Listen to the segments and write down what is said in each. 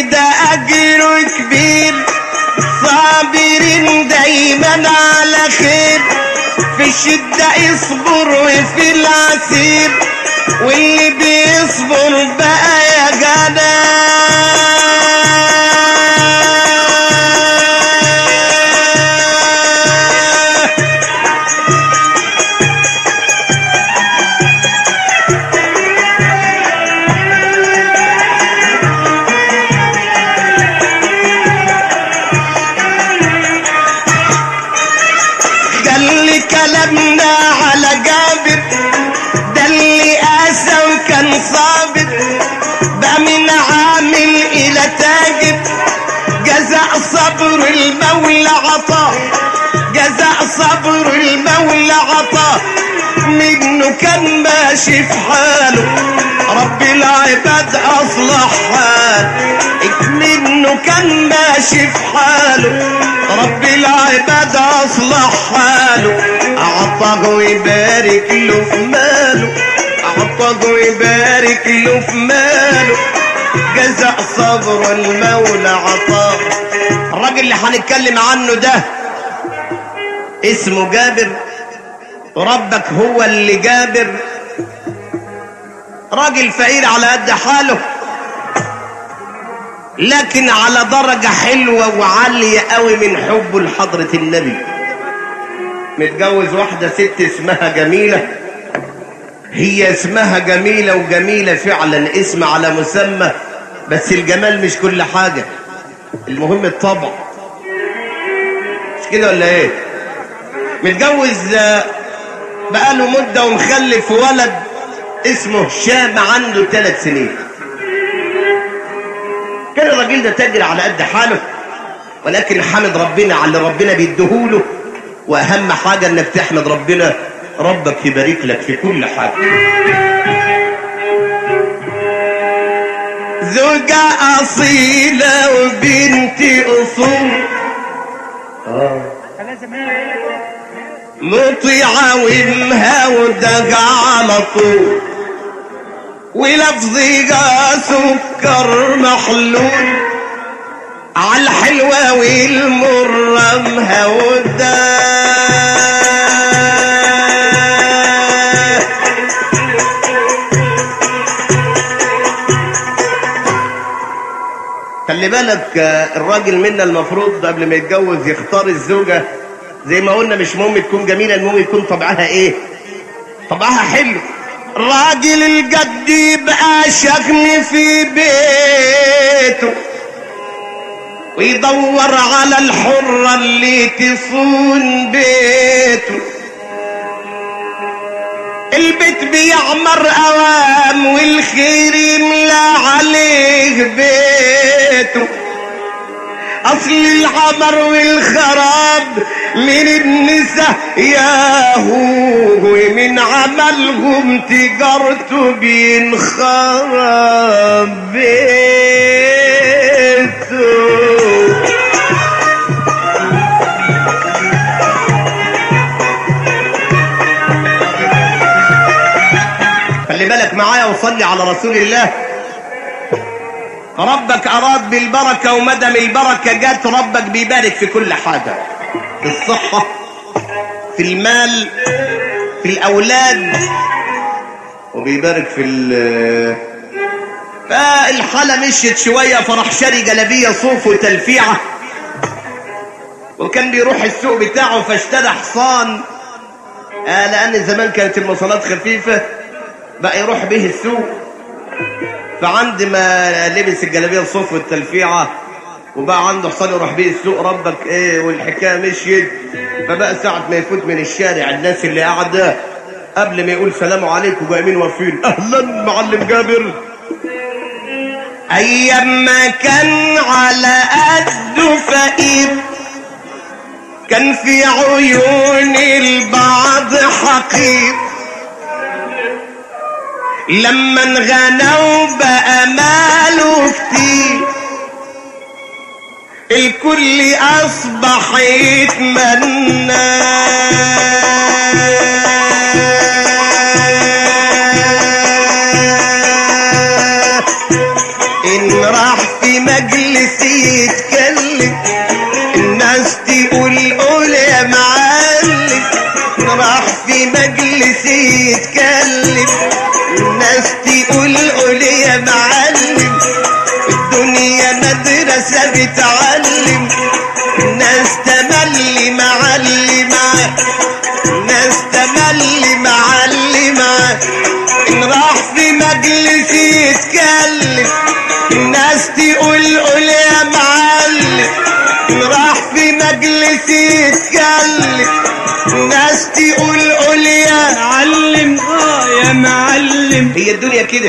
ده أجره كبير صابرين دايما على خير في الشدة يصبر وفي العسير واللي بيصبر بقى يا جدع ده اللي كلامنا على جابر ده اللي قاسى وكان صابر ده من عامل الى تاجر جزاء صبر المولى عطاه جزاء صبر المولى عطاه منه كان ماشي في حاله رب العباد اصلح حاله منه كان ماشي في حاله رب العباد اصلح حاله اعطاه ويبارك له في ماله اعطاه ويبارك له في ماله جزاء صبر المولى عطاه الراجل اللي هنتكلم عنه ده اسمه جابر ربك هو اللي جابر راجل فقير على قد حاله لكن على درجة حلوة وعالية قوي من حبه لحضرة النبي متجوز واحدة ست اسمها جميلة هي اسمها جميلة وجميلة فعلا اسم على مسمى بس الجمال مش كل حاجة المهم الطبع مش كده ولا ايه متجوز آه، بقاله مدة ومخلف ولد اسمه هشام عنده ثلاث سنين كان الراجل ده تاجر على قد حاله ولكن حمد ربنا على اللي ربنا بيديهوله واهم حاجه انك تحمد ربنا ربك يبارك لك في كل حاجه زوجة أصيلة وبنت أصول مطيعة ومهودة على طول ولفظها سكر محلول عالحلوة والمرة مهودة خلي بالك آه، الراجل منا المفروض قبل ما يتجوز يختار الزوجة زي ما قلنا مش مهم تكون جميلة المهم يكون طبعها ايه طبعها حلو الراجل الجد يبقى شكل في بيته ويدور على الحرة اللي تصون بيته البيت بيعمر اوام والخير يملى عليه بيته اصل العمر والخراب من النساء ياهو ومن عملهم تجارته بينخرب بيته خلي بالك معايا وصلي على رسول الله ربك أراد بالبركة ومدام البركة جت ربك بيبارك في كل حاجة في الصحة في المال في الأولاد وبيبارك في ال فالحالة مشيت شوية فراح شاري جلابية صوف وتلفيعة وكان بيروح السوق بتاعه فاشترى حصان آه لأن زمان كانت المواصلات خفيفة بقى يروح به السوق فعند ما لبس الجلابيه الصوف والتلفيعه وبقى عنده حصان يروح بيه السوق ربك ايه والحكايه مشيت فبقى ساعه ما يفوت من الشارع الناس اللي قاعده قبل ما يقول سلام عليكم قايمين واقفين اهلا معلم جابر ايام ما كان على قده فقير كان في عيون البعض حقير لما انغنوا بقى ماله كتير الكل اصبح يتمنى ان راح في في مجلس يتكلم الناس تقول قول يا معلم راح في مجلس يتكلم الناس تقول قول يا معلم الدنيا مدرسة بتعلم الناس تملي معلمة الناس تملي معلمة إن راح في مجلس يتكلم الناس تقول قول يا معلم إن راح في مجلس يتكلم الناس تقول قول يا معلم اه يا معلم هي الدنيا كده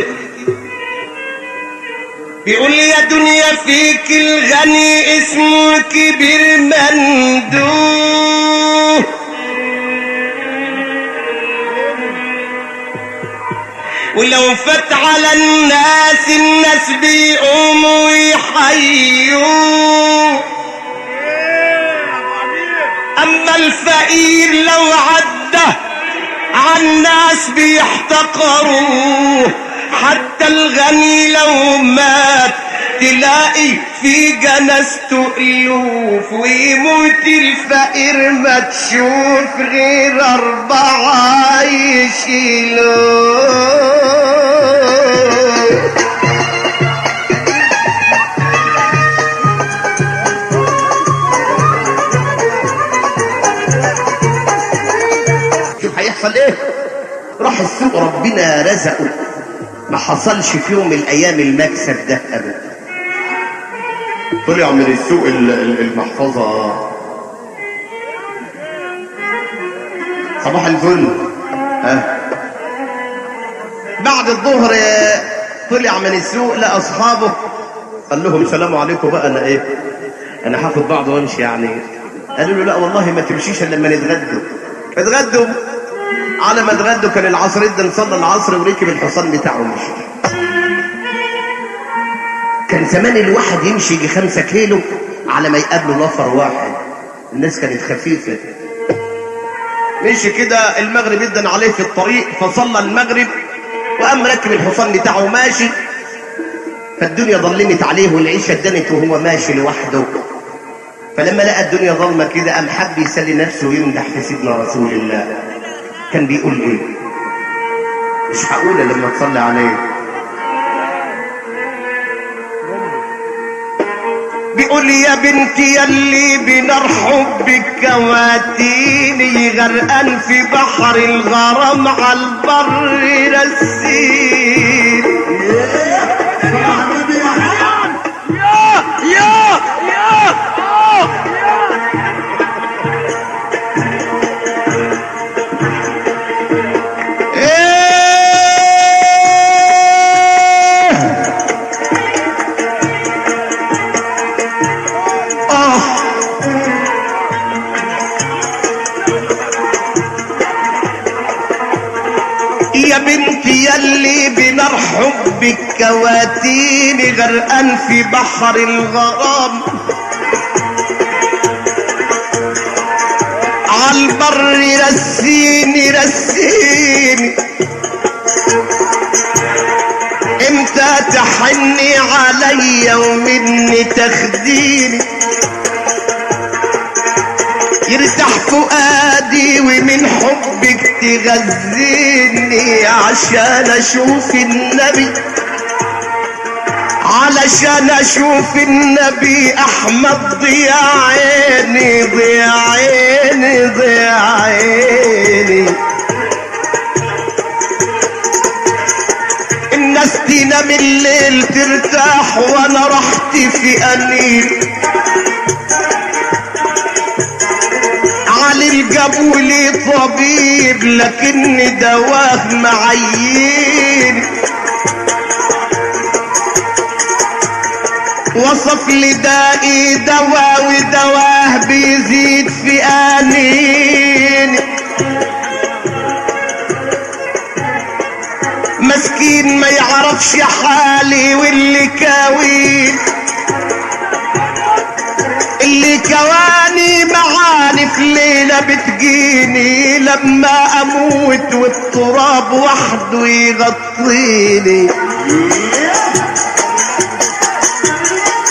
بيقول لي يا دنيا فيك الغني اسمه كبير مندوب ولو فات على الناس الناس بيقوموا يحيوه اما الفقير لو عدى عالناس بيحتقروه حتى الغني لو مات تلاقي في جنازته ألوف ويموت الفقير ما تشوف غير أربعة يشيلوه شوف هيحصل ايه راح السوق ربنا رزقه ما حصلش في يوم من الايام المكسب ده ابدا طلع من السوق ال- ال- المحفظه صباح الفل ها بعد الظهر آه، طلع من السوق لقى اصحابه قال لهم سلام عليكم بقى انا ايه انا هاخد بعض وامشي يعني قالوا له لا والله ما تمشيش الا لما نتغدوا اتغدوا على ما اتغدوا كان العصر ادى صلى العصر وركب الحصان بتاعه ومشي كان زمان الواحد يمشي يجي خمسة كيلو على ما يقابله نفر واحد الناس كانت خفيفة مشي كده المغرب ادن عليه في الطريق فصلى المغرب وقام ركب الحصان بتاعه وماشي فالدنيا ظلمت عليه والعيشة ادنت وهو ماشي لوحده فلما لقى الدنيا ظلمة كده قام حب يسلي نفسه ويمدح في سيدنا رسول الله كان بيقول ايه مش هقول إلا لما تصلي عليه بيقول يا بنتي يلي بنار حبك كواتيني غرقان في بحر الغرام على البر رسين يا يا يا ايه اه يا بنتي يلي بنار حبك كواتيني غرقان في بحر الغرام عالبر رسيني رسيني امتى تحني عليا ومني تخديني يرتاح فؤادي ومن حبك تغذيني عشان اشوف النبي علشان اشوف النبي احمد ضيا عيني ضيا عيني ضيا عيني الناس تنام الليل ترتاح وانا رحت في انيل علي الجابوا لي طبيب لكن دواه معين وصف لي دائي دواء ودواه بيزيد في انين مسكين ما يعرفش حالي واللي كاوين اللي كواني معاني في ليلة بتجيني لما اموت والتراب وحده يغطيني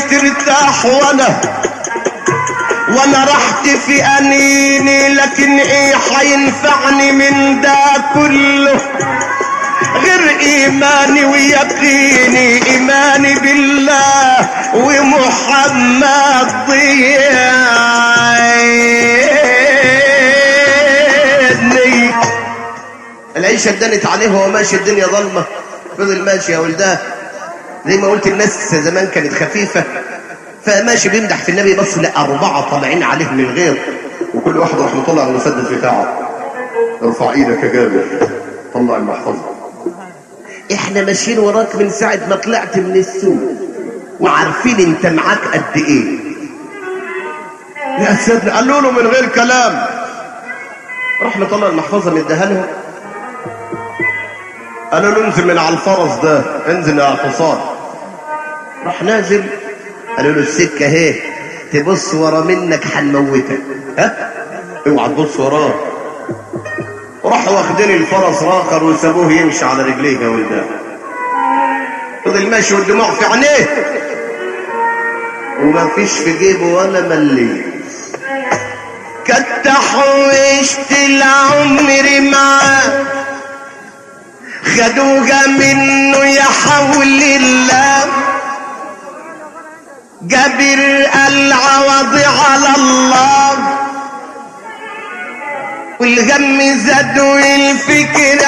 ترتاح وانا وانا رحت في انيني لكن ايه حينفعني من ده كله غير ايماني ويقيني ايماني بالله ومحمد ضيعني العيشة ادنت عليه وهو ماشي الدنيا ظلمة فضل ماشي يا ولداه زي ما قلت الناس زمان كانت خفيفة فماشي بيمدح في النبي بص لا أربعة طالعين عليه من الغير وكل واحد راح مطلع المسدس بتاعه ارفع ايدك يا جابر طلع المحفظة احنا ماشيين وراك من ساعة ما طلعت من السوق وعارفين انت معاك قد ايه يا سيدنا قالوا له من غير كلام راح مطلع المحفظة مديها لهم قالوا له انزل من على الفرس ده انزل يا حصان راح نازل قالوا له السكه اهي تبص ورا منك هنموتك ها اوعى تبص وراه وراحوا واخدين الفرس راخر وسابوه يمشي على رجليه يا ولدان فضل ماشي والدموع في عينيه وما فيش في جيبه ولا ملي كنت حوشت العمر معاه خدوها منه يا حول الله جابر العوض على الله والغم زاد والفكر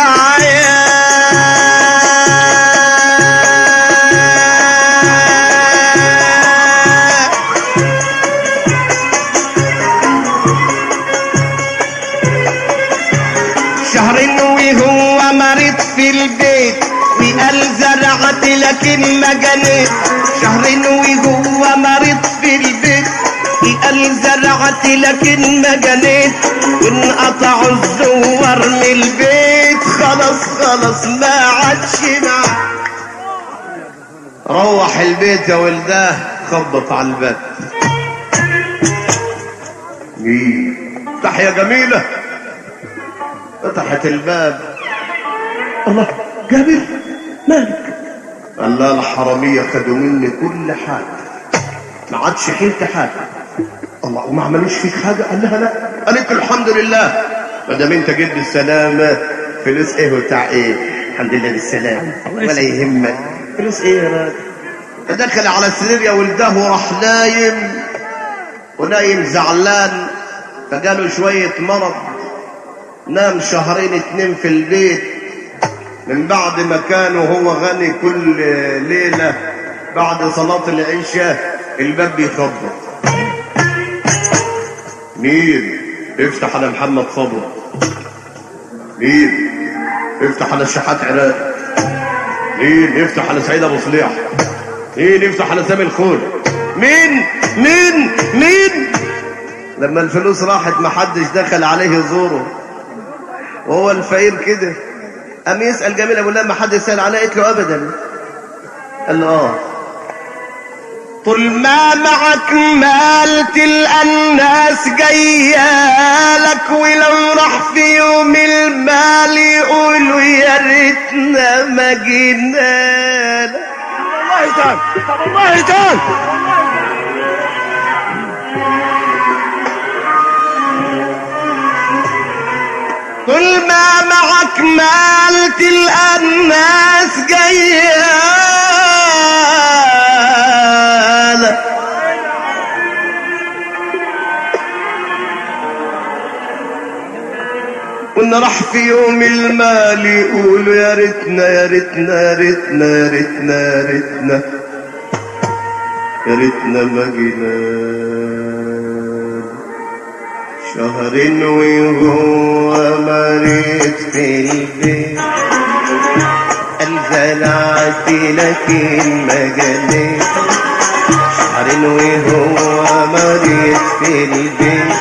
عيا شهر وهو مريض في البيت وقال زرعت لكن ما جنيت شهر وهو مريض في البيت وقال زرعت لكن ما جنيت وانقطعوا الزوار من البيت خلاص خلاص ما عادش معاه روح البيت يا ولداه خبط على الباب مين افتح يا جميله فتحت الباب الله جابر مالك قال لا الحرامية خدوا مني كل حاجة ما عادش حيلت حاجة الله وما عملوش فيك حاجة قال لها لا قالت الحمد لله ما دام انت جيت بالسلامة فلوس ايه وبتاع ايه الحمد لله بالسلامة ولا يهمك فلوس ايه يا راجل فدخل على السرير يا ولده وراح نايم ونايم زعلان فجاله شوية مرض نام شهرين اتنين في البيت من بعد ما كان وهو غني كل ليلة بعد صلاة العشاء الباب بيخبط مين افتح على محمد صبري مين افتح على الشحات عراق مين يفتح على سعيد ابو صليح مين يفتح على سامي الخول مين مين مين لما الفلوس راحت ما حدش دخل عليه يزوره وهو الفقير كده قام يسأل جميل أبو الله ما حد يسأل عليه قلت له أبدا قال له آه طول ما معك مال تلقى الناس جاية لك ولو راح في يوم المال يقولوا يا ريتنا ما جينا لك والله تعال والله تعال طول ما معك مال تلقى الناس جاية لك وان راح في يوم المال يقولوا يا ريتنا يا ريتنا يا ريتنا يا ريتنا يا ريتنا يا ريتنا ما جينا شهر وهو مريض في البيت الزلعت لكن ما جنيت شهر وهو مريض في البيت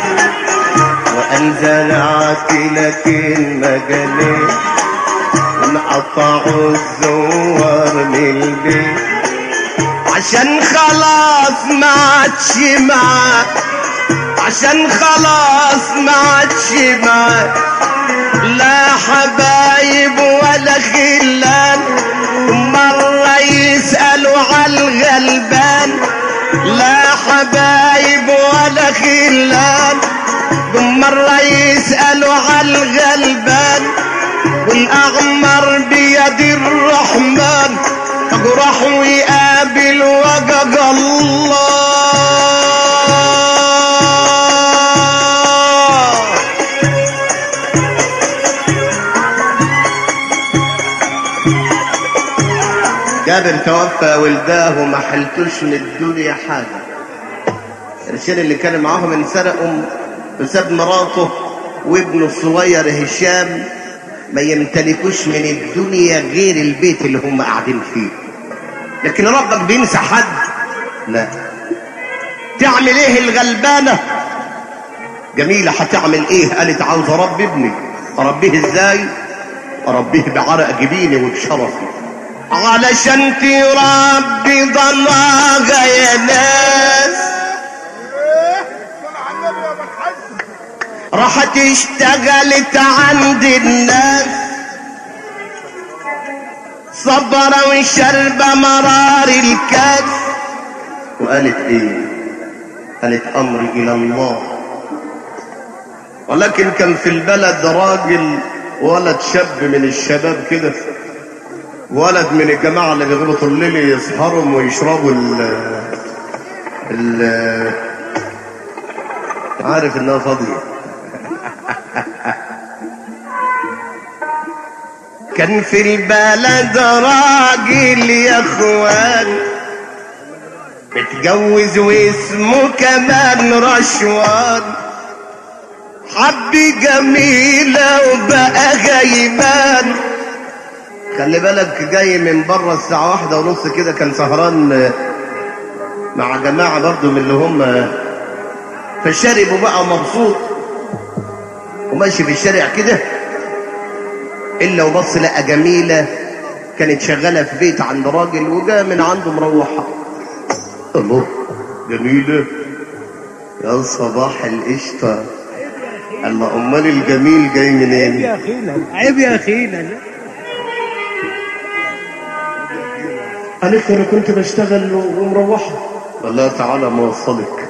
وانزلعت لكن ما جنيت انقطعوا الزوار من البيت عشان خلاص ما عادش معاك عشان خلاص ما عادش معاك لا حبايب ولا خلان مرة يسألوا على الغلبان يسألوا على الغلبان والأغمر بيد الرحمن راح ويقابل وجج الله جابر توفى ولداه وما حلتوش من الدنيا حاجة الرجال اللي كان معاهم انسرقوا وساب مراته وابنه الصغير هشام ما يمتلكوش من الدنيا غير البيت اللي هم قاعدين فيه لكن ربك بينسى حد لا تعمل ايه الغلبانة جميلة هتعمل ايه قالت عاوز اربي ابني اربيه ازاي اربيه بعرق جبيني وبشرفي علشان تربي ضناغة يا ناس راحت اشتغلت عند الناس صبر وشرب مرار الكاس وقالت ايه قالت امري الى الله ولكن كان في البلد راجل ولد شاب من الشباب كده ولد من الجماعة اللي بيغلطوا الليل يسهروا ويشربوا ال ال عارف انها فاضية كان في البلد راجل يا اخوان متجوز واسمه كمان رشوان حب جميلة وبقى غيمان خلي بالك جاي من بره الساعة واحدة ونص كده كان سهران مع جماعة برضو من اللي هم فشرب وبقى مبسوط وماشي في الشارع كده إلا وبص لقى جميلة كانت شغالة في بيت عند راجل وجاء من عنده مروحة الله جميلة يا صباح القشطة الله أمال الجميل جاي منين؟ يا اخينا عيب يا اخينا قالت له انا كنت بشتغل ومروحه والله تعالى ما وصلك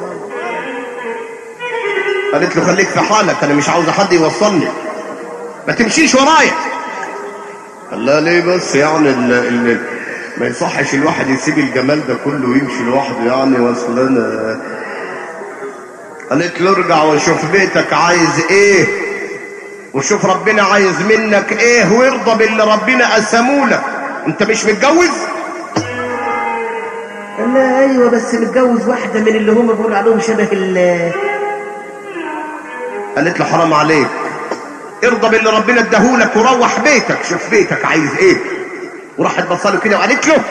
قالت له خليك في حالك انا مش عاوز حد يوصلني ما تمشيش ورايا قال لها ليه بس يعني ال ال ما يصحش الواحد يسيب الجمال ده كله ويمشي لوحده يعني واصل انا قالت له ارجع وشوف بيتك عايز ايه وشوف ربنا عايز منك ايه وارضى باللي ربنا قسمولك انت مش متجوز قال لها ايوه بس متجوز واحده من اللي هم بيقولوا عليهم شبه ال قالت له حرام عليك ارضى باللي ربنا اداهولك وروح بيتك شوف بيتك عايز ايه وراحت بصله كده وقالت له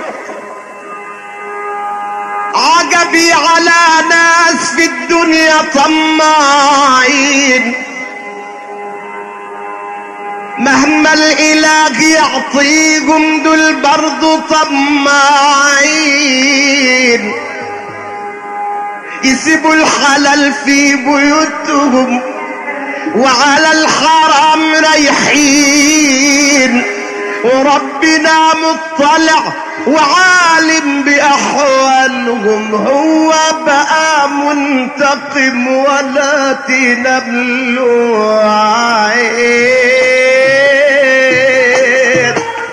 عجبي على ناس في الدنيا طماعين مهما الاله يعطيهم دول برضو طماعين يسيبوا الحلال في بيوتهم وعلى الحرام رايحين وربنا مطلع وعالم بأحوالهم هو بقى منتقم ولا تنبلوا عين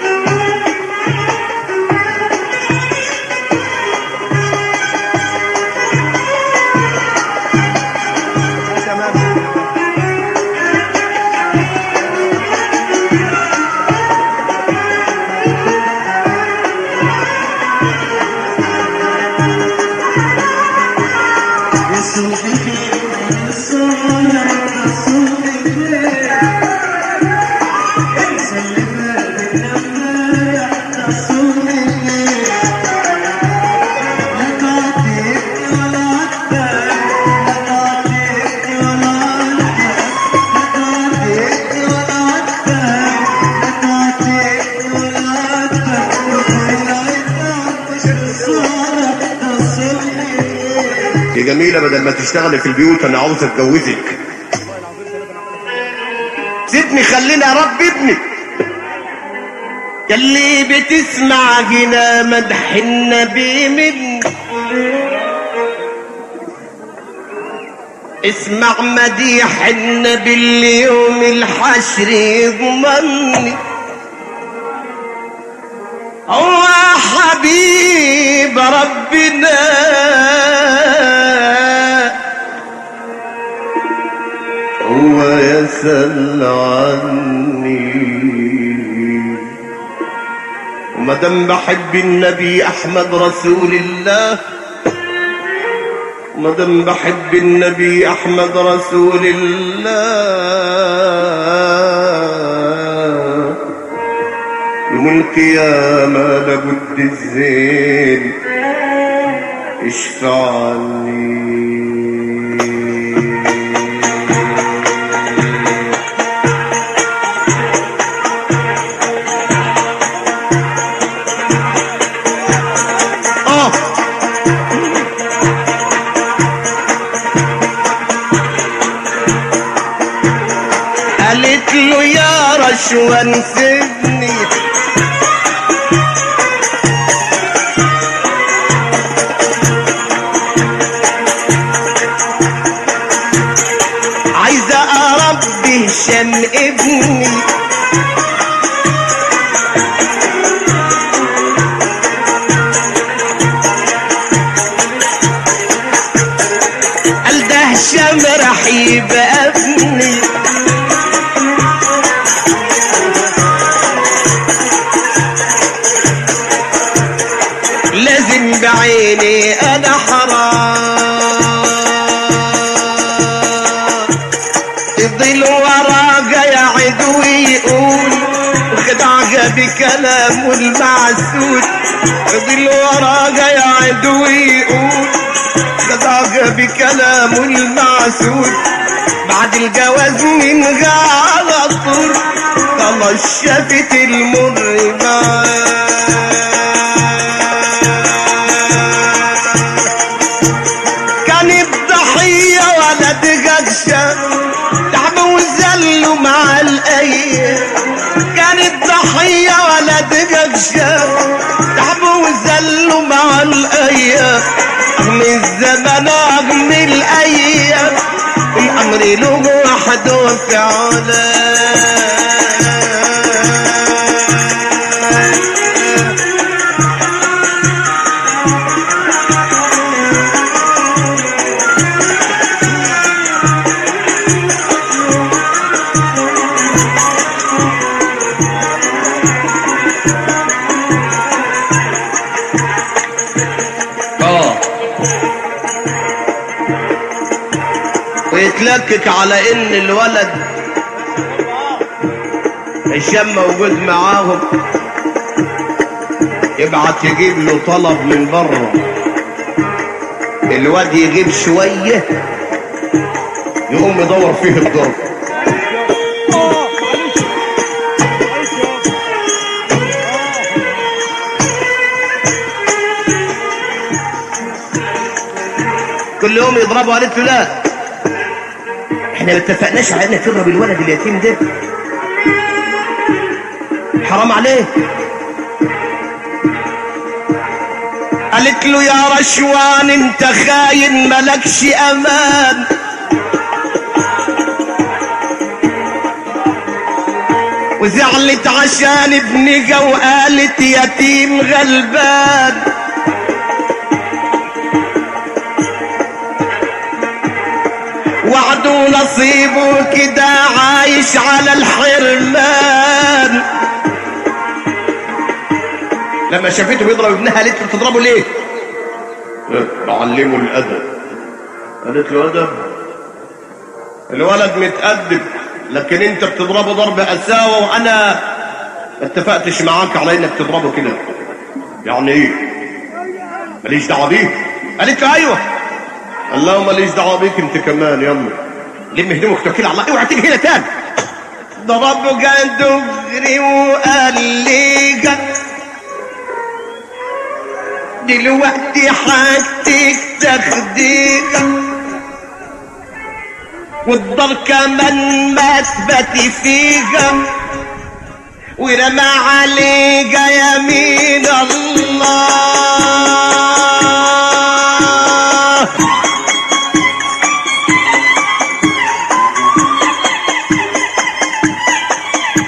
يا جميلة بدل ما تشتغلي في البيوت انا عاوز اتجوزك سيبني خليني اربي ابني يلي بتسمع هنا مدح النبي مني اسمع مديح النبي اليوم الحشر يضمني هو حبيب ربنا هو يسأل عني ومدام بحب النبي أحمد رسول الله مدام بحب النبي أحمد رسول الله يوم القيامة لابد الزين اشفع لي آه قالت له يا رشوان سيبني عايزة أربي هشام ابني قال ده هشام راح يبقى ابني لازم بعيني انا حرام يضل وراك يا عدو يقول وخدعك بكلامه المعسول يضل وراك يا عدو يقول خدعك بكلامه المعسول بعد الجواز من على طول خلاص شافت المر معاه كانت ضحية ولد جدشة تعب وزلوا مع الأيام كانت ضحية ولد جدشة تعب وزلوا مع الأيام رغم الزمن رغم الأيام الأمر له وحده فعلا اه ويتلكك على ان الولد هشام موجود معاهم يبعت يجيب له طلب من بره الواد يجيب شويه يقوم يدور فيه الضرب كل يوم يضربه قالت له لا احنا ما اتفقناش على انك تضرب الولد اليتيم ده حرام عليك قالت له يا رشوان انت خاين ملكش امان وزعلت عشان ابنك وقالت يتيم غلبان وعده نصيبه كده عايش على الحرمان لما شافته بيضرب ابنها قالت له تضربه ليه؟ بعلمه الادب قالت له ادب الولد متأدب لكن انت بتضربه ضرب قساوة وانا ما اتفقتش معاك على انك تضربه كده يعني ايه ماليش دعوه بيك قالت له ايوه قال له ماليش دعوه بيك انت كمان يلا لم هدومك توكل على الله اوعى تيجي هنا تاني ضربه قال دغري وقال لي جد دلوقتي حاجتك تاخديك والدار كمان ما تباتي فيك ورمى عليك يمين الله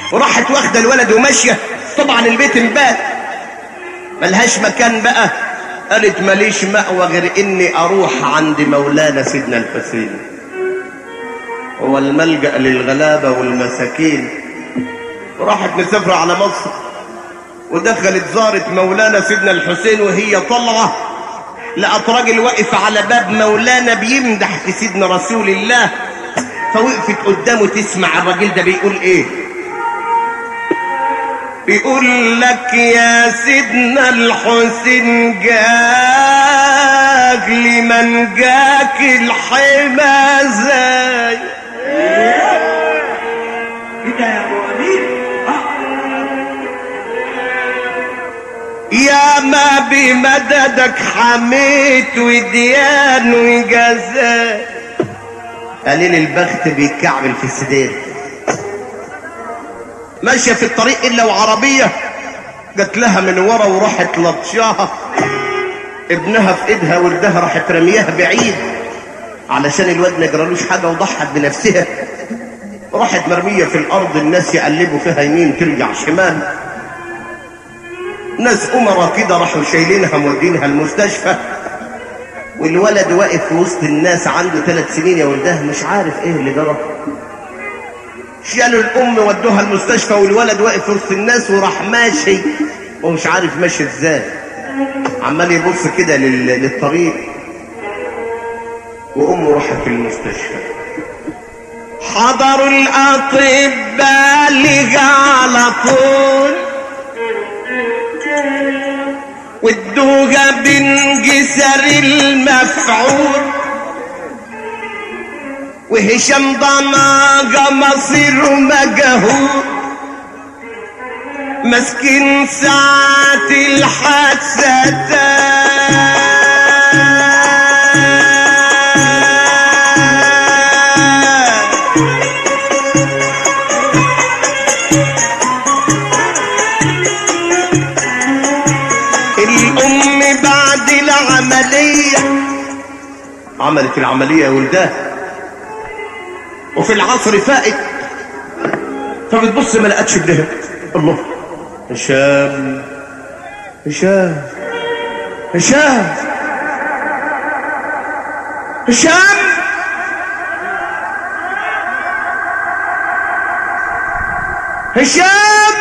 وراحت واخده الولد وماشيه طبعا البيت انبات ملهاش مكان بقى قالت ماليش مأوى غير اني اروح عند مولانا سيدنا الحسين هو الملجأ للغلابة والمساكين وراحت مسافرة على مصر ودخلت زارت مولانا سيدنا الحسين وهي طالعة لقت راجل واقف على باب مولانا بيمدح في سيدنا رسول الله فوقفت قدامه تسمع الراجل ده بيقول ايه بيقول لك يا سيدنا الحسين جاك لمن جاك الحما زي كده يا ابو وليد يا ما بمددك حميت وديان وجزاء قليل البخت بيكعبل في السداد ماشيه في الطريق الا وعربيه جت لها من ورا وراحت لطشاها ابنها في ايدها ولدها راحت رمياها بعيد علشان الواد ما يجرالوش حاجه وضحت بنفسها راحت مرميه في الارض الناس يقلبوا فيها يمين ترجع شمال ناس أمرا كده راحوا شايلينها مودينها المستشفى والولد واقف في وسط الناس عنده ثلاث سنين يا ولدها مش عارف ايه اللي جرى شالوا الام ودوها المستشفى والولد واقف في وسط الناس وراح ماشي ومش عارف ماشي ازاي عمال يبص كده لل- للطريق وامه راحت في المستشفى حضروا الاطباء لقى على طول والدوغة بنجسر المفعول وهشام ضناقة مصير مجهول مسكين ساعة الحادثة الأم بعد العملية عملت العملية يا ولدها وفي العصر فائت فبتبص ما لقتش ابنها الله هشام هشام هشام هشام هشام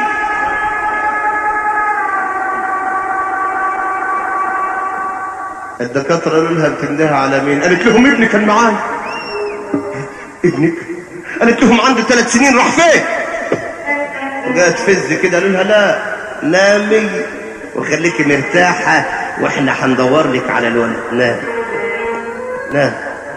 الدكاترة قالوا لها بتندهى على مين؟ قالت لهم ابني كان معايا. ابنك؟ قالت لهم عنده ثلاث سنين راح فين؟ وجات فز كده قالوا لها لا نامي وخليكي مرتاحة واحنا هندور لك على الولد نام نام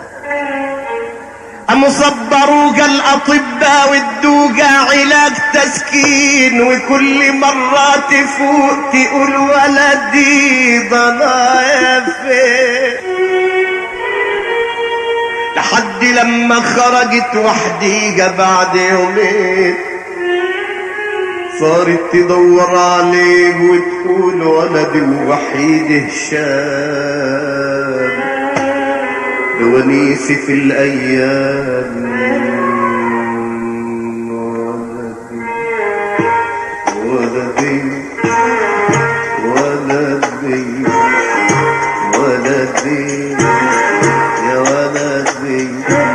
أم صبروا الأطباء والدوقة علاج تسكين وكل مرة تفوق تقول ولدي ضنايا فين لحد لما خرجت وحديجة بعد يومين صارت تدور عليه وتقول ولدي الوحيد هشام بونيسي في الأيام ولدي ولدي ولدي يا ولدي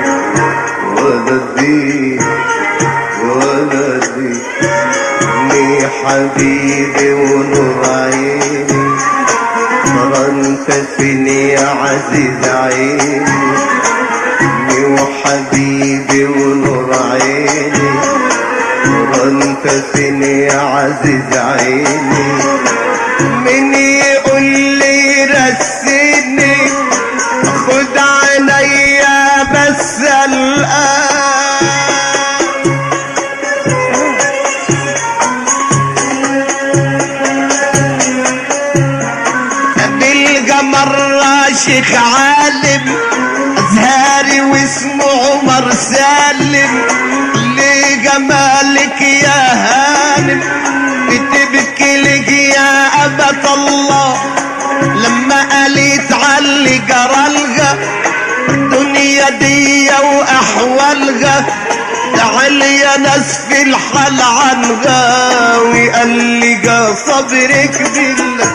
ولدي يا ولدي ابني حبيبي ونور عيني ترى انت فين يا عزيز عيني ابني وحبيبي ونور عيني ترى انت فين يا عزيز عيني من يقول لي رسيني خد عينيا بس الآن بلقى مرة شيخ عالم أزهاري واسمه عمر سالم لجمالك يا هانم بتبكي لك يا أبة الله لما قالت علي جرالها الدنيا دي وأحوالها تعال يا ناس في الحال عن غاوي قال لي جا صبرك بالله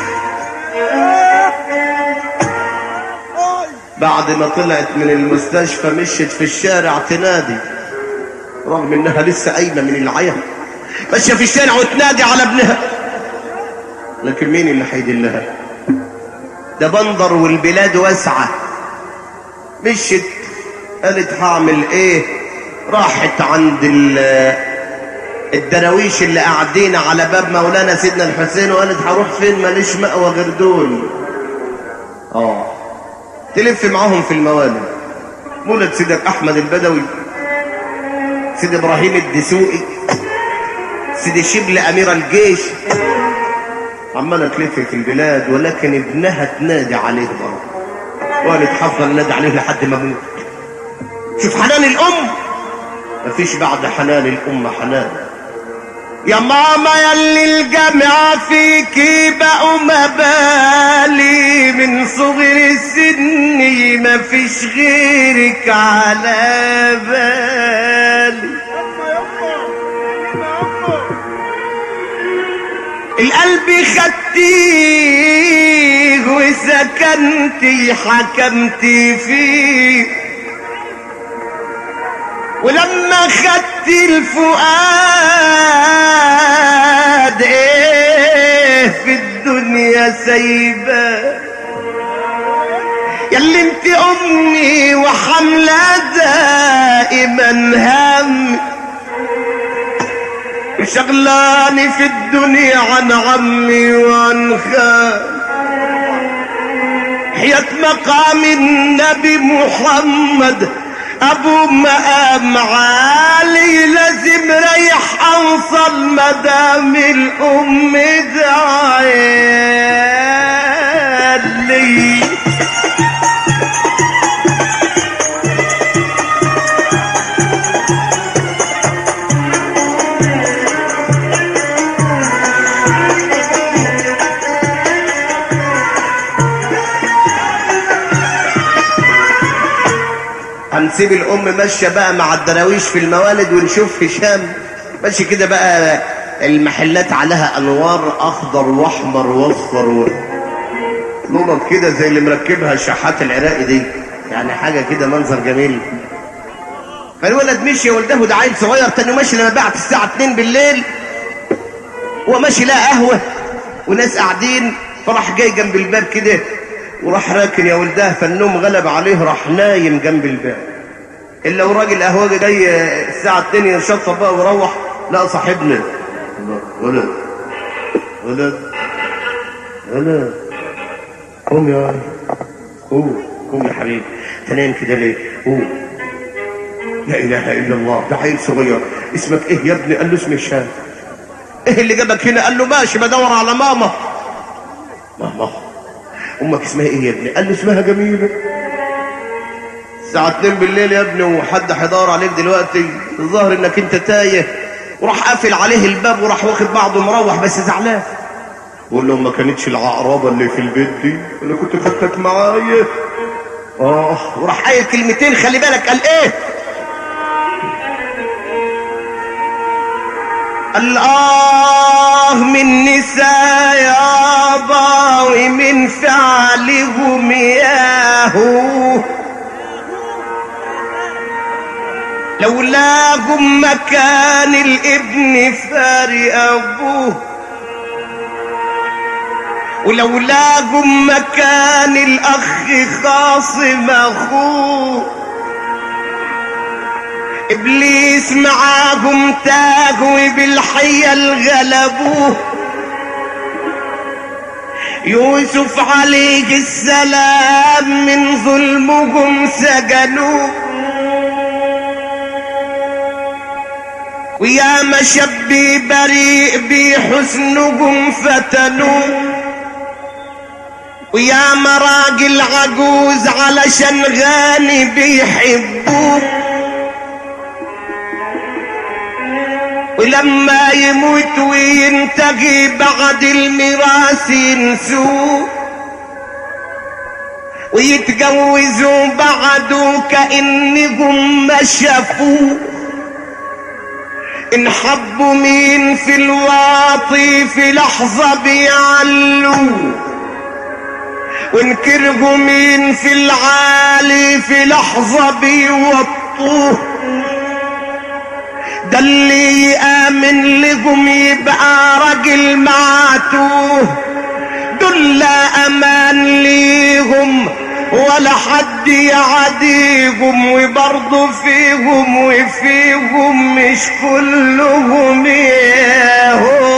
بعد ما طلعت من المستشفى مشيت في الشارع تنادي رغم انها لسه قايمه من العيا ماشيه في الشارع وتنادي على ابنها لكن مين اللي هيدلها ده بندر والبلاد واسعه مشيت قالت هعمل ايه راحت عند ال- الدراويش اللي قاعدين على باب مولانا سيدنا الحسين وقالت هروح فين ماليش مأوى غير دول اه تلف معاهم في الموالد مولد سيدك احمد البدوي سيد ابراهيم الدسوقي سيدي شبل امير الجيش عماله تلف في البلاد ولكن ابنها تنادي عليه برضه وقالت حفظ نادي عليه لحد ما موت شوف حنان الام مفيش بعد حنان الام حنان يا ماما يلي الجامعة فيكي بقوا مبالي من صغر السن مفيش غيرك على بالي القلب خدتيه وسكنتي حكمتي فيه ولما خدت الفؤاد ايه في الدنيا سايبه ياللي انت امي وحمله دائما همي وشغلاني في الدنيا عن عمي وعن خالي حياة مقام النبي محمد ابو مقام عالي لازم ريح اوصل مدام الام دعالي هنسيب الام ماشيه بقى مع الدراويش في الموالد ونشوف هشام ماشي كده بقى المحلات عليها انوار اخضر واحمر واصفر و... لونط كده زي اللي مركبها الشحات العراقي دي يعني حاجه كده منظر جميل فالولد مشي ولده ده عيل صغير تاني ماشي لما بعت الساعه 2 بالليل هو ماشي لقى قهوه وناس قاعدين فراح جاي جنب الباب كده وراح راكن يا ولده فالنوم غلب عليه راح نايم جنب الباب الا وراجل قهوجي جاي الساعه 2 ينشطب بقى ويروح لا صاحبنا ولد ولد ولد قوم يا ولد قوم قوم يا حبيبي تنام كده ليه قوم لا اله الا الله ده عيل صغير اسمك ايه يا ابني قال له اسمي هشام ايه اللي جابك هنا قال له ماشي بدور على ماما ماما امك اسمها ايه يا ابني قال له اسمها جميله الساعة 2 بالليل يا ابني وحد هيدور عليك دلوقتي الظاهر انك انت تايه وراح قافل عليه الباب وراح واخد بعضه مروح بس زعلان بقول له ما كانتش العقربة اللي في البيت دي انا كنت خدتك معايا اه وراح قايل كلمتين خلي بالك قال ايه الله من نساء يابا ومن فعلهم ياهو لولاهم مكان الابن فارق ابوه ولولاهم مكان الاخ خاصم اخوه ابليس معاهم تاهوا بالحيل غلبوه يوسف عليه السلام من ظلمهم سجنوه ويا ما شبي بريء بحسنهم فتنوه ويا ما راجل عجوز علشان غني بيحبوه ولما يموت وينتهي بعد الميراث ينسوه ويتجوزوا بعده كأنهم ما شافوه ان حبوا مين في الواطي في لحظة بيعلوا وان كرهوا مين في العالي في لحظة بيوطوه ده اللي يآمن لهم يبقى راجل معتوه دول لا امان ليهم ولا حد يعاديهم وبرضه فيهم وفيهم مش كلهم ياهو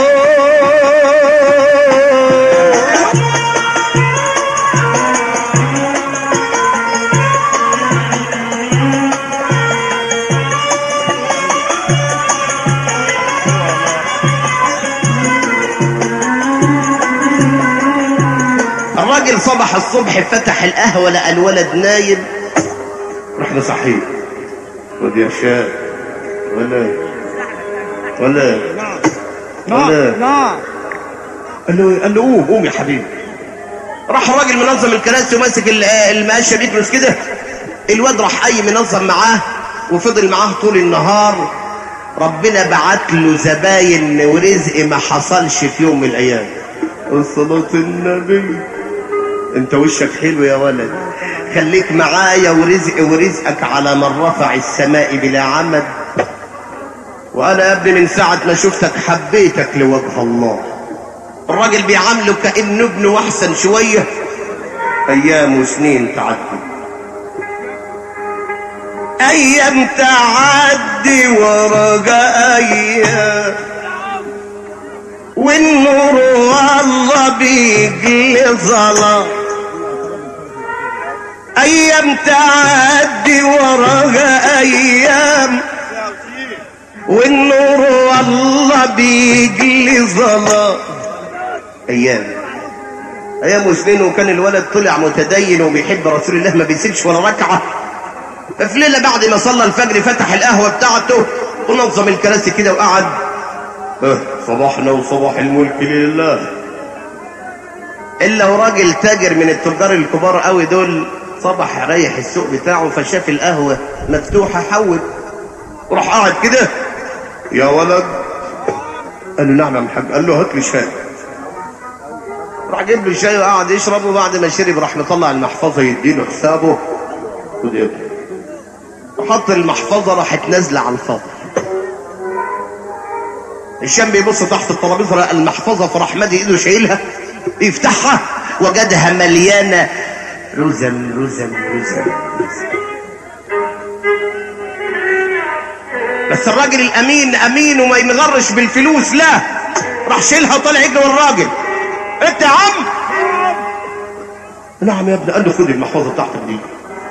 الراجل صبح الصبح فتح القهوة لقى الولد نايم راح مصحيه خد يا شاب ولا ولا ولا نعم قال له قال له قوم قوم يا حبيبي راح الراجل منظم الكراسي وماسك ال- المقشه بيكنس كده الواد راح اي منظم معاه وفضل معاه طول النهار ربنا بعت له زباين ورزق ما حصلش في يوم من الايام صلاة النبي انت وشك حلو يا ولد خليك معايا ورزق ورزقك على من رفع السماء بلا عمد وانا يا ابني من ساعة ما شفتك حبيتك لوجه الله الراجل بيعامله كأنه ابنه واحسن شوية ايام وسنين تعدي ايام تعدي ورا ايام والنور والله بيجي ظلام ايام تعدي وراها ايام والنور والله بيجي ظلام ايام ايام وسنين وكان الولد طلع متدين وبيحب رسول الله ما بيسيبش ولا ركعه ففي ليله بعد ما صلى الفجر فتح القهوه بتاعته ونظم الكراسي كده وقعد اه، صباحنا وصباح الملك لله الا وراجل تاجر من التجار الكبار قوي دول صبح ريح السوق بتاعه فشاف القهوه مفتوحه حول وراح قاعد كده يا ولد قال له نعم يا محمد قال له هات لي شاي راح جيب له شاي وقعد يشرب وبعد ما شرب راح مطلع المحفظه يديله حسابه خد يا ابني وحط المحفظه راحت نازله على الفاضي هشام بيبص تحت الترابيزه لقى المحفظه فراح مد ايده شايلها يفتحها وجدها مليانه رزم رزم رزم, رزم. بس الراجل الامين امين وما ينغرش بالفلوس لا راح شيلها وطلع يجري والراجل انت يا عم نعم يا ابني قال له خد المحفظه بتاعتك دي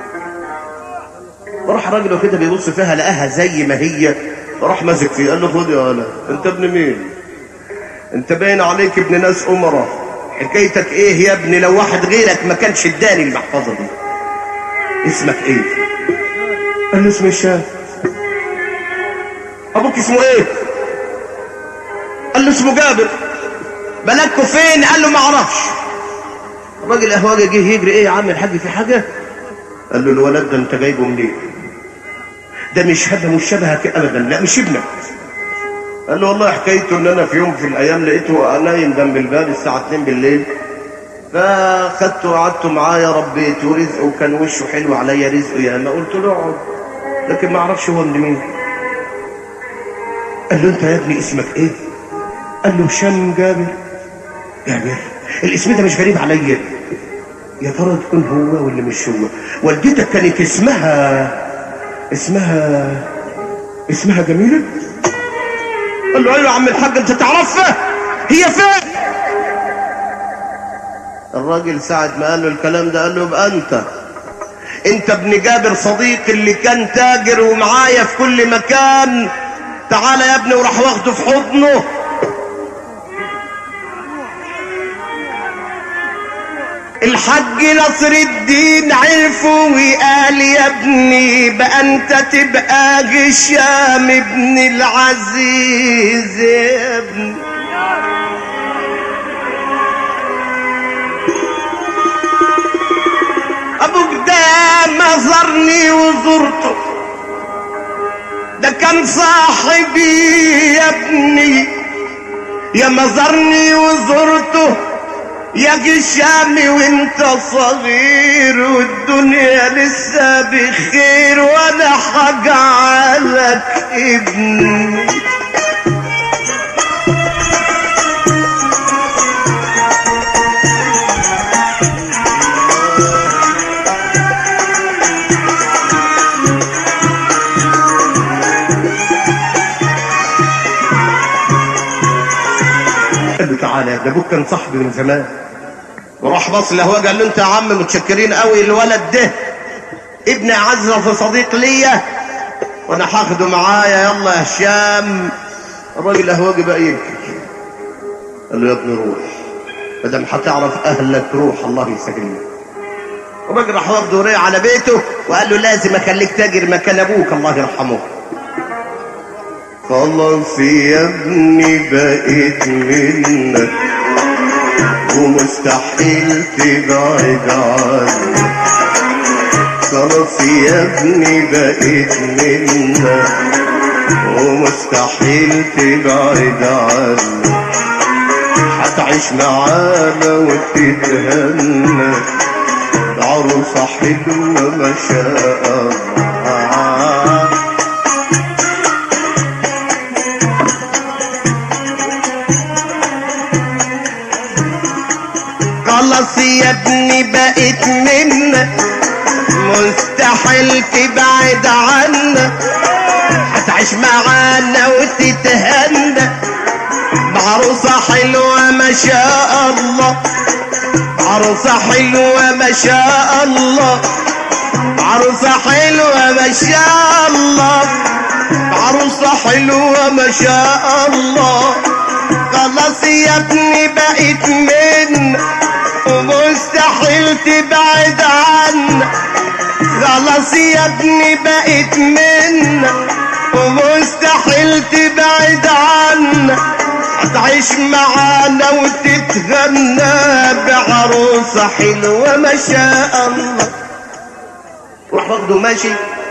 وراح الراجل وكده بيبص فيها لقاها زي ما هي راح ماسك فيه قال له خد يا ولد انت ابن مين انت باين عليك ابن ناس امراء حكايتك ايه يا ابني لو واحد غيرك ما كانش اداني المحفظه دي اسمك ايه قال له اسمي الشاف ابوك اسمه ايه قال له اسمه جابر بلدكوا فين قال له ما اعرفش الراجل القهوجي جه يجري ايه يا عم الحاج في حاجه قال له الولد ده انت جايبه منين ده مش شبه مش شبهك ابدا لا مش ابنك قال له والله حكايته ان انا في يوم في الايام لقيته نايم جنب الباب الساعه 2 بالليل فاخدته وقعدته معايا ربيته رزقه وكان وشه حلو عليا رزقه يا ما قلت له اقعد لكن ما اعرفش هو من مين قال له انت يا ابني اسمك ايه قال له هشام جابر جابر الاسم ده مش غريب عليا يا ترى تكون هو ولا مش هو والدتك كانت اسمها اسمها اسمها جميلة قال له ايوه يا عم الحاج انت تعرفها هي فين الراجل ساعة ما قال له الكلام ده قال له يبقى انت انت ابن جابر صديقي اللي كان تاجر ومعايا في كل مكان تعالى يا ابني وراح واخده في حضنه الحج نصر الدين عرفه وقال يا ابني بقى انت تبقى هشام ابن العزيز يا ابني ابوك ده ما زرني وزرته ده كان صاحبي يا ابني يا مزرني وزرته يا جشامي وانت صغير والدنيا لسه بخير وانا هجعلك ابني قال له تعالى يا ابني ابوك كان صاحبي من زمان وراح بص له قال له انت يا عم متشكرين قوي الولد ده ابن اعز صديق ليا وانا هاخده معايا يلا يا هشام الراجل اهواجي بقى يبكي قال له يا ابني روح ما دام هتعرف اهلك روح الله يسهل لك الراجل راح واخده وريه على بيته وقال له لازم اخليك تاجر مكان ابوك الله يرحمه خلاص يا ابني بقيت منك ومستحيل تبعد عني خلاص يا ابني بقيت منك ومستحيل تبعد عني هتعيش معانا وتتهنى عروسة حلوة ما شاء الله خلاص يا ابني بقيت منك مستحيل تبعد عنا هتعيش معانا وتتهنى بعروسة حلوة ما شاء الله عروسة حلوة ما شاء الله عروسة حلوة ما شاء الله عروسة حلوة ما شاء الله خلاص يا ابني بقيت من ومستحيل تبعد عنا خلاص يا ابني بقيت من ومستحيل تبعد عنا هتعيش معانا وتتغنى بعروسة حلوة ما شاء الله روح واخده ماشي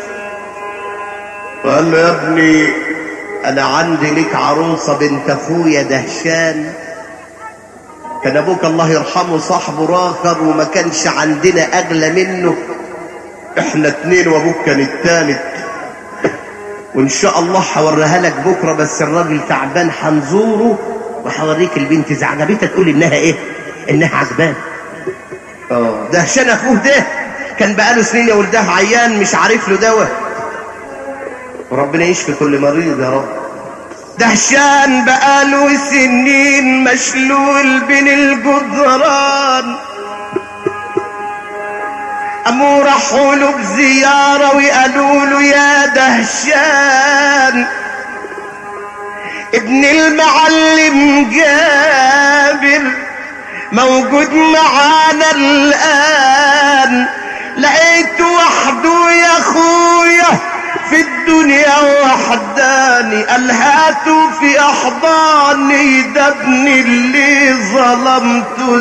وقال له يا ابني انا عندي ليك عروسة بنت اخويا دهشان كان ابوك الله يرحمه صاحبه راخر وما كانش عندنا اغلى منه احنا اتنين وابوك كان التالت وان شاء الله هوريها لك بكره بس الراجل تعبان هنزوره وهوريك البنت اذا عجبتها تقول انها ايه انها عجبان اه ده هشام اخوه ده كان بقاله سنين يا ولده عيان مش عارف له دواء وربنا يشفي كل مريض يا رب ده هشام بقاله سنين مشلول بين الجدران قاموا راحوا له بزيارة وقالوا له يا دهشان ابن المعلم جابر موجود معانا الآن لقيت وحده يا اخويا في الدنيا وحداني قال هاتوا في احضاني ده ابني اللي ظلمته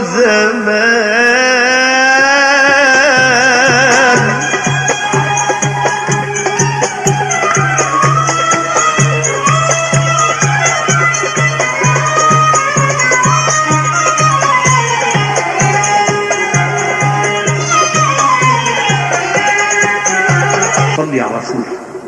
زمان صلي على رسول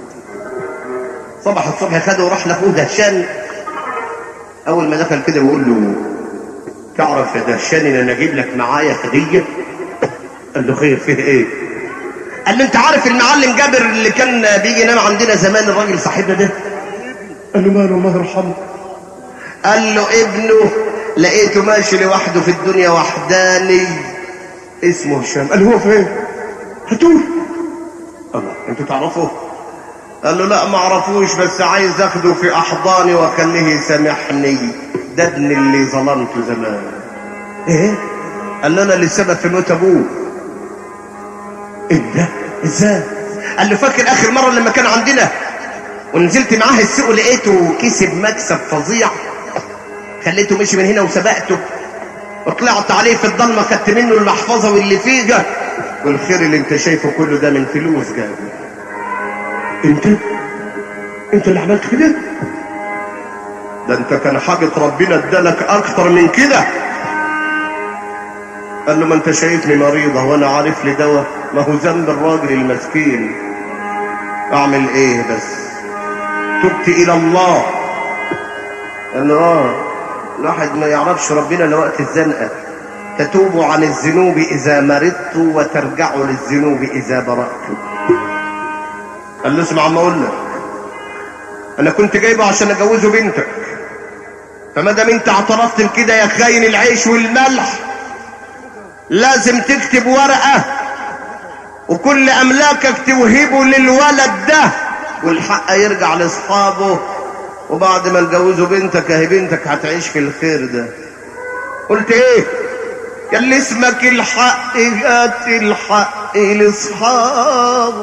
صبح الصبح خده وراح لاخوه دهشان اول ما دخل كده بيقول له تعرف يا دهشان ان انا اجيب لك معايا هديه قال له خير فيه ايه قال له انت عارف المعلم جابر اللي كان بيجي ينام عندنا زمان الراجل صاحبنا ده قال له ماله الله يرحمه قال له ابنه لقيته ماشي لوحده في الدنيا وحداني اسمه هشام قال له هو فين هاتوه الله انتوا تعرفوه قال له لا ما اعرفوش بس عايز اخده في احضاني واخليه يسامحني ده ابن اللي ظلمته زمان ايه قال له انا اللي السبب في موت ابوه ايه ده ازاي قال له فاكر اخر مره لما كان عندنا ونزلت معاه السوق لقيته كسب مكسب فظيع خليته مشي من هنا وسبقته وطلعت عليه في الضلمه خدت منه المحفظه واللي فيها والخير اللي انت شايفه كله ده من فلوس جابه انت انت اللي عملت كده ده انت كان حاجة ربنا ادالك اكتر من كده قال له ما انت شايفني مريضة وانا عارف لي دواء ما هو ذنب الراجل المسكين اعمل ايه بس تبت الى الله قال له اه الواحد ما يعرفش ربنا لوقت الزنقة تتوبوا عن الذنوب اذا مرضت وترجعوا للذنوب اذا برأت قال له اسمع ما اقول لك انا كنت جايبه عشان اجوزه بنتك فما دام انت اعترفت بكده يا خاين العيش والملح لازم تكتب ورقه وكل املاكك توهبه للولد ده والحق يرجع لاصحابه وبعد ما نجوزه بنتك اهي بنتك هتعيش في الخير ده قلت ايه يا اللي اسمك الحق هات الحق لاصحابه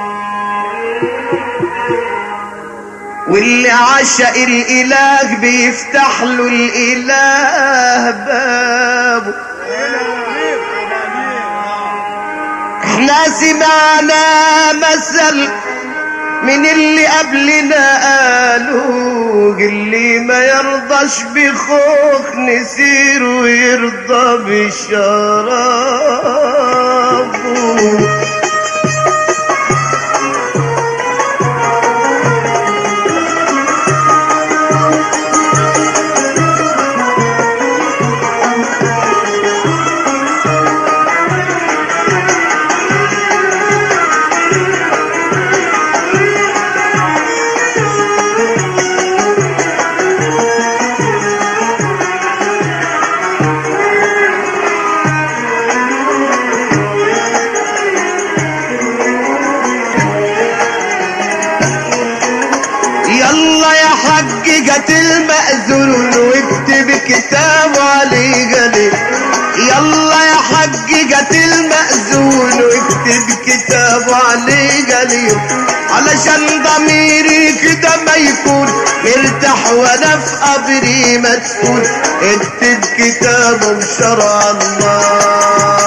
واللي عشق الاله بيفتح له الاله بابه احنا سمعنا مثل من اللي قبلنا قالوا اللي ما يرضاش بخوخ نسير ويرضى بشرابه يلا يا حققة المأذون واكتب كتاب علي قليل يلا يا حققة المأذون واكتب كتاب علي قليل علشان ضميري كده ما يكون مرتاح وانا في قبري مسكون اكتب كتاب بشرع الله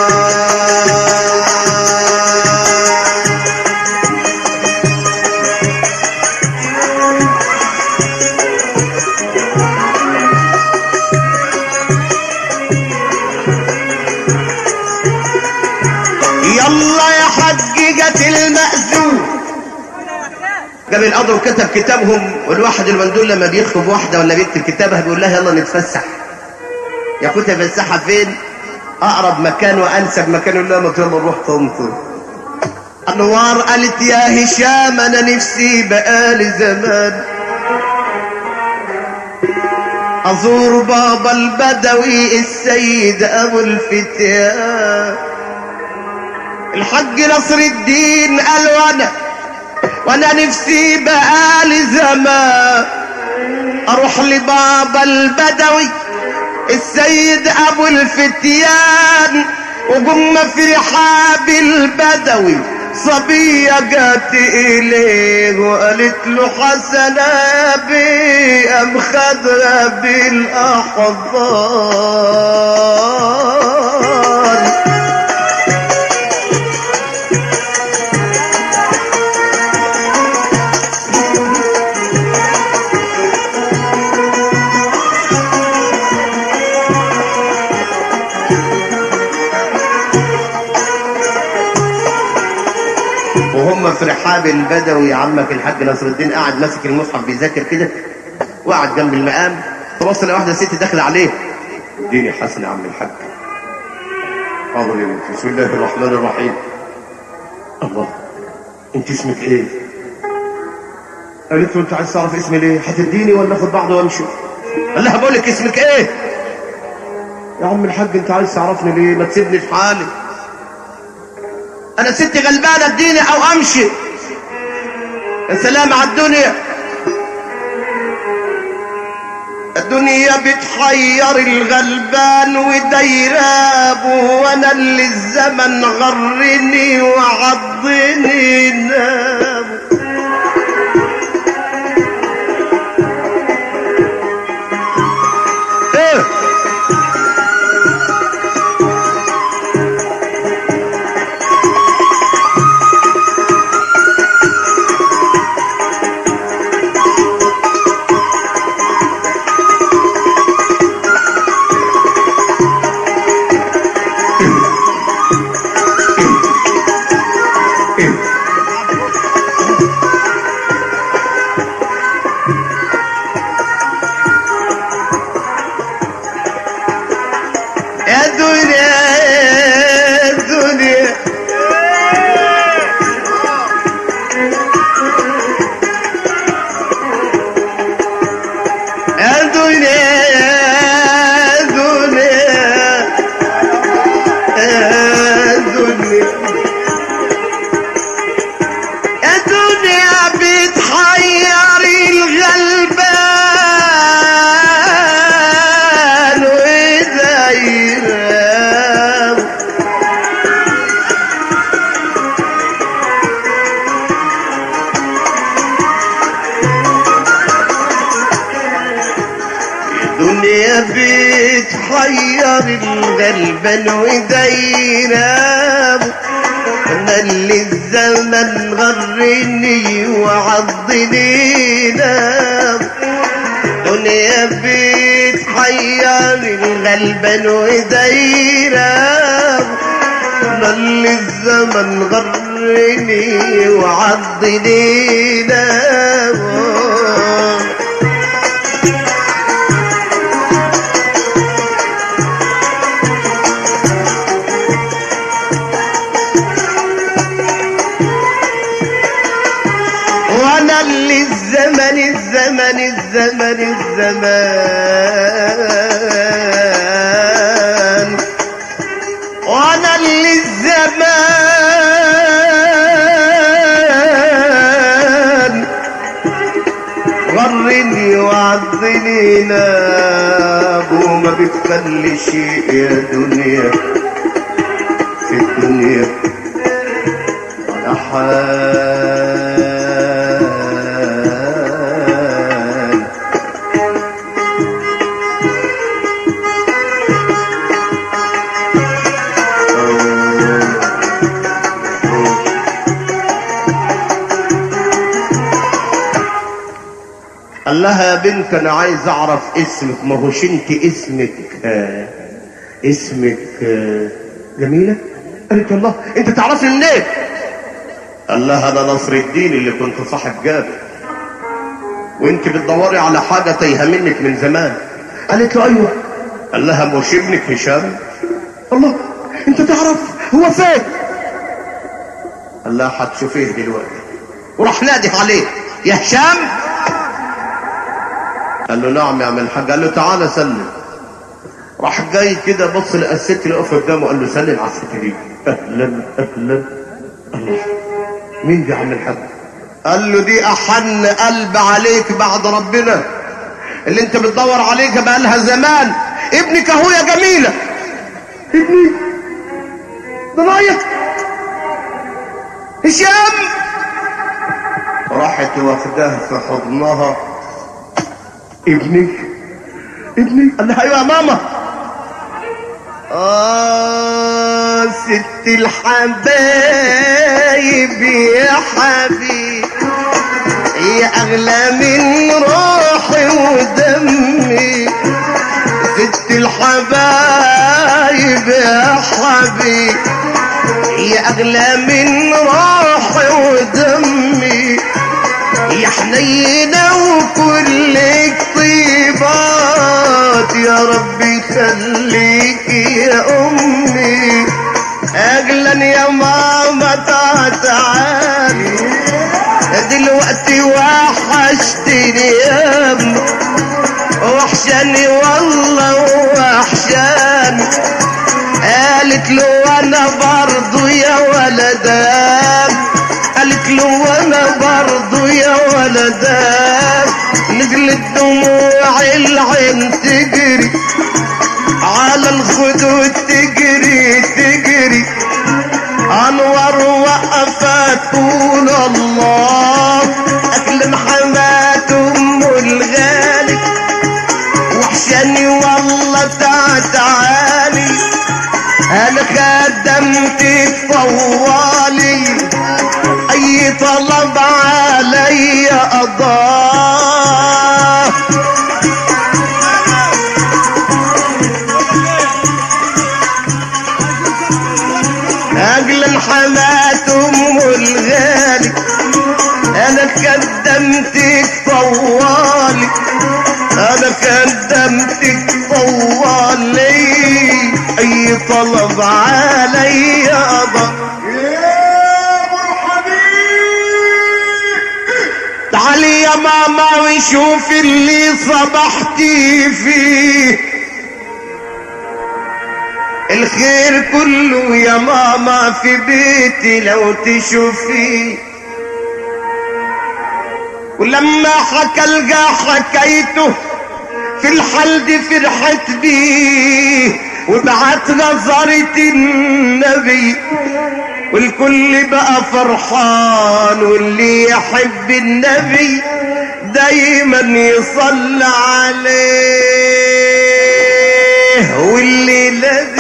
يلا يا حقيقة المأذون قام القضوا كتب كتابهم والواحد المندول لما بيخطب واحدة ولا بيكتب كتابها بيقول لها يلا نتفسح يا كنت تفسحها فين اقرب مكان وانسب مكان يقول لها ما يلا نروح طنطا انوار قالت يا هشام انا نفسي بقالي زمان ازور بابا البدوي السيد ابو الفتيان الحج نصر الدين قال وانا وانا نفسي بقالي زمان اروح لبابا البدوي السيد ابو الفتيان وقم في رحاب البدوي صبية جات إليه وقالت له حسنا بي أم خدها بالأحضان وهم في رحاب البدوي عمك الحاج نصر الدين قاعد ماسك المصحف بيذاكر كده وقعد جنب المقام توصل واحده ست داخله عليه اديني حسن يا عم الحاج حاضر يا بنتي بسم الله الرحمن الرحيم الله انت اسمك ايه قالت له انت عايز تعرف اسمي ليه هتديني ولا اخد بعض وامشي قال لها بقول لك اسمك ايه يا عم الحاج انت عايز تعرفني ليه ما تسيبني في حالي انا ست غلبانه اديني او امشي يا سلام على الدنيا الدنيا بتحير الغلبان وديرابه وانا اللي الزمن غرني وعضني نابه ايه دنيا بتحير الغلبان ودايرة انا اللي الزمن غرني وعضني نام دنيا بتحير الغلبان ودايرة انا اللي الزمن غرني وعضني نام وانا اللي الزمن الزمن الزمن الزمان وانا اللي الزمان غرني وعضني ناب وما بتخلي شيء يا دنيا في الدنيا ولا حال قال لها يا بنت انا عايز اعرف اسمك ما هوش انت اسمك آه اسمك آه جميله قالت الله انت تعرفي منين قال لها انا نصر الدين اللي كنت صاحب جابر وانت بتدوري على حاجه تايهه منك من زمان قالت له ايوه قال لها مش ابنك هشام الله انت تعرف هو فين قال لها هتشوفيه دلوقتي وراح نادي عليه يا هشام قال له نعم يا عم الحاج قال له تعالى سلم راح جاي كده بص لقى الست اللي واقفه قدامه قال له سلم على الست دي اهلا اهلا الله مين دي يا عم الحاج قال له دي احن قلب عليك بعد ربنا اللي انت بتدور عليك بقالها زمان ابنك اهو يا جميله ابني ده رايك هشام راحت واخداه في حضنها ابنك ابني قال لها ايوه يا ماما اه ست الحبايب يا حبيب هي اغلى من روحي ودمي ست الحبايب يا حبيب هي اغلى من روحي ودمي يا حنينة وكلك طيبات يا ربي خليك يا أمي أجلا يا ماما تعالي دلوقتي وحشتني يا أمي وحشاني والله وحشاني قالت له انا برضو يا ولدان قالت له وانا برضو يا ولدان نزلت دموع العين تجري على الخدود تجري تجري انور وقفت طول الله اكل حمات ام الغالي وحشاني والله تعالي انا خدمت طوالي اي طلب علي قضاه اجل حمات ام الغالي انا قدمتك طوالي انا قدمتك طوالي اي طلب علي قضى تعالي يا ماما وشوف اللي صبحتي فيه الخير كله يا ماما في بيتي لو تشوفيه ولما حكى الجا حكيته في الحل دي فرحت بيه وبعت نظرة النبي والكل بقى فرحان واللي يحب النبي دايما يصلى عليه الذي